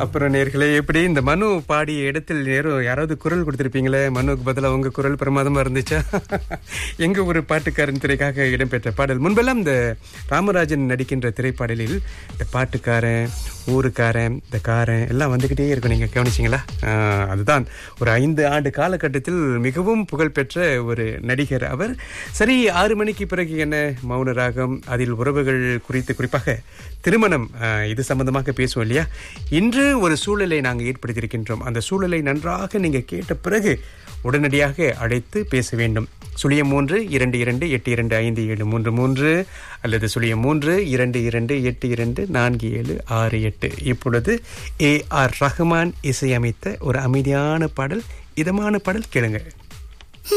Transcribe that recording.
அப்புறம் நேர்களே எப்படி இந்த மனு பாடிய இடத்தில் நேரம் யாராவது குரல் கொடுத்திருப்பீங்களே மனுவுக்கு பதிலாக உங்க குரல் பிரமாதமா இருந்துச்சா எங்க ஒரு பாட்டுக்காரன் திரைக்காக இடம்பெற்ற பாடல் முன்பெல்லாம் இந்த ராமராஜன் நடிக்கின்ற திரைப்பாடலில் இந்த பாட்டுக்காரன் ஊருக்காரன் இந்த காரன் எல்லாம் வந்துகிட்டே இருக்கும் நீங்க கவனிச்சிங்களா ஆஹ், அதுதான் ஒரு ஐந்து ஆண்டு காலகட்டத்தில் மிகவும் புகழ்பெற்ற ஒரு நடிகர் அவர் சரி ஆறு மணிக்கு பிறகு என்ன மௌன ராகம் அதில் உறவுகள் குறித்து குறிப்பாக திருமணம் ஆஹ், இது சம்பந்தமாக பேசுவோம் இல்லையா இன்று ஒரு சூழலை நாங்கள் ஏற்படுத்தியிருக்கின்றோம் அந்த சூழலை நன்றாக நீங்க கேட்ட பிறகு உடனடியாக அழைத்து பேச வேண்டும் சுழியம் மூன்று இரண்டு இரண்டு எட்டு இரண்டு ஐந்து ஏழு மூன்று மூன்று அல்லது சுழியம் மூன்று இரண்டு இரண்டு எட்டு இரண்டு நான்கு ஏழு ஆறு எட்டு இப்பொழுது ஏ ஆர் ரஹ்மான் இசையமைத்த ஒரு அமைதியான பாடல் இதமான பாடல் கேளுங்க